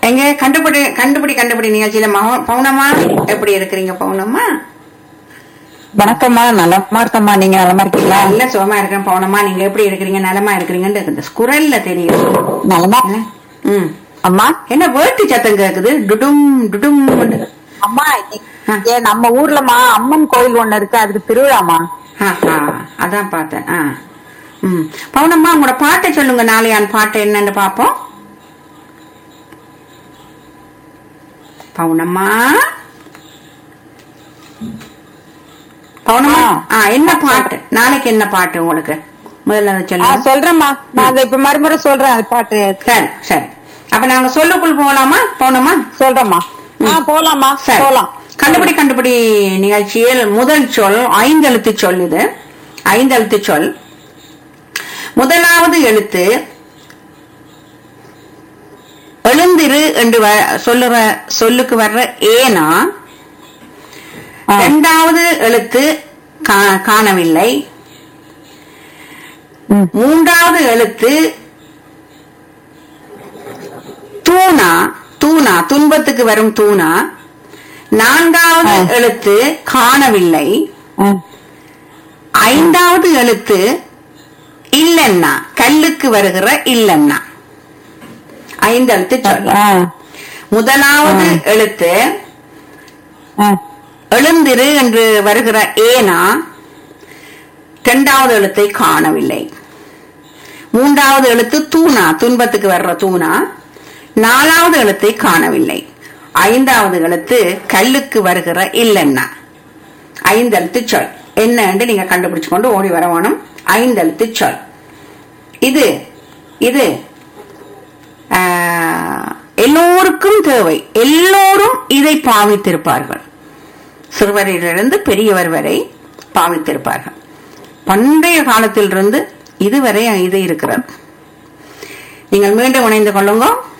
எங்க கண்டுபிடி கண்டுபிடி கண்டுபிடி நிகழ்ச்சியில மௌ- பௌனமா எப்படி இருக்கிறீங்க பௌனமா வணக்கம்மா நலமா இருக்கம்மா நீங்க நலமா இருக்கீங்களா நல்ல சுகமா இருக்கேன் பௌனமா நீங்க எப்படி இருக்கிறீங்க நலமா இருக்கிறீங்கன்னு இந்த குரல்ல தெரியும் நலமா ம் அம்மா என்ன வேட்டு சத்தம் கேக்குது டுடும் டுடும் அம்மா இன்னைக்கு ஏ நம்ம ஊர்லமா அம்மன் கோயில் ஒண்ணு இருக்கு அதுக்கு திருவிழாமா ஆஹா, அதான் பார்த்தேன் ஆ. ம் பவுனம்மா உங்களோட பாட்டை சொல்லுங்க நாளையான் பாட்டு என்னன்னு பாப்போம் பவுனம்மா பவுனம்மா ஆ என்ன பாட்டு நாளைக்கு என்ன பாட்டு உங்களுக்கு முதல்ல அதை ஆ, சொல்லுங்க சொல்றேம்மா நான் அதை இப்ப மறுமுறை சொல்றேன் அது பாட்டு சரி சரி அப்ப நாங்க சொல்லுக்குள் போகலாமா பவுனம்மா சொல்றேம்மா ஆ போலாமா சரி போலாம் கண்டுபிடி கண்டுபிடி நிகழ்ச்சியில் முதல் சொல் ஐந்தெழுத்து சொல் இது ஐந்தெழுத்து சொல் முதலாவது எழுத்து எழுந்திரு என்று வ- சொல்லுற சொல்லுக்கு வர்ற ஏனா ஆ. இரண்டாவது எழுத்து கா- காணவில்லை ம். மூன்றாவது எழுத்து தூணா தூணா துன்பத்துக்கு வரும் தூணா நான்காவது ஆ. எழுத்து காணவில்லை ஆ, ஐந்தாவது எழுத்து இல்லன்னா கல்லுக்கு வருகிற இல்லன்னா ஐந்து எழுத்து சொல் ஆ, முதலாவது ஆ. எழுத்து ஆ. எழுந்திரு என்று வருகிற ஏனா இரண்டாவது எழுத்தை காணவில்லை மூன்றாவது எழுத்து தூணா துன்பத்துக்கு வர்ற தூணா நாலாவது எழுத்தை காணவில்லை ஐந்தாவது எழுத்து கல்லுக்கு வருகிற இல்லன்னா ஐந்தெழுத்து சொல் என்ன என்று நீங்க கண்டுபிடிச்சு கொண்டு ஓடி வர வேணும் ஐந்தெழுத்து சொல் இது இது ஆஹ், எல்லோருக்கும் தேவை எல்லோரும் இதை பாவித்திருப்பார்கள் சிறுவரிலிருந்து பெரியவர் வரை பாவித்திருப்பார்கள் பண்டைய காலத்திலிருந்து இதுவரை இது இருக்கிறது நீங்கள் மீண்டும் இணைந்து கொள்ளுங்க